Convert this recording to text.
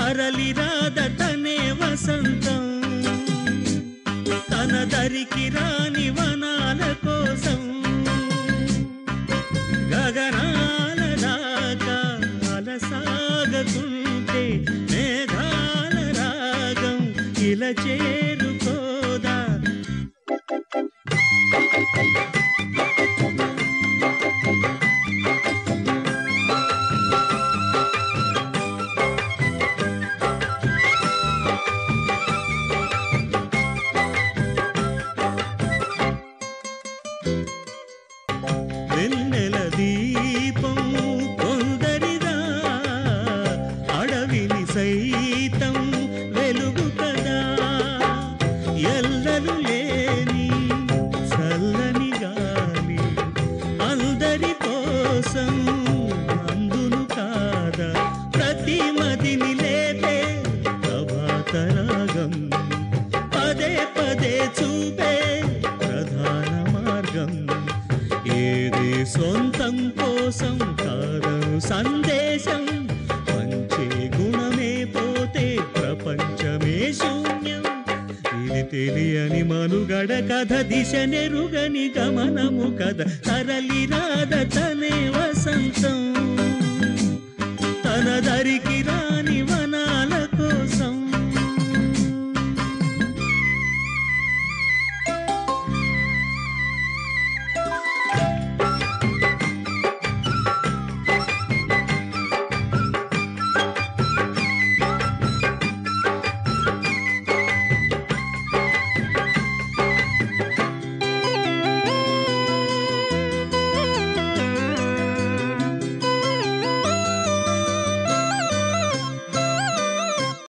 తరలి రాద తనే వసంతం తన దరికి రాని వనాల కోసం గగనాల దాకా అలసాగకుంటే మేఘాల రాగం ఇలా చేరుకోదా వెన్నెల దీపం కొందరిదా అడవిని సైతం వెలుగు కదా ఎల్లలు లేని చల్లని గాలి అందరి కోసం అందును కాదా ప్రతి మదిని లేపే ప్రభాత రాగం పదే పదే చూపే ప్రధాన మార్గం ఏది సొంతం కోసం కాదను సందేశం మంచి గుణమే పోతే ప్రపంచమే శూన్యం ఇది తెలియని మనుగడ కథ దిశ నెరుగని గమనము కథ తరలి రాద తనే వసంతం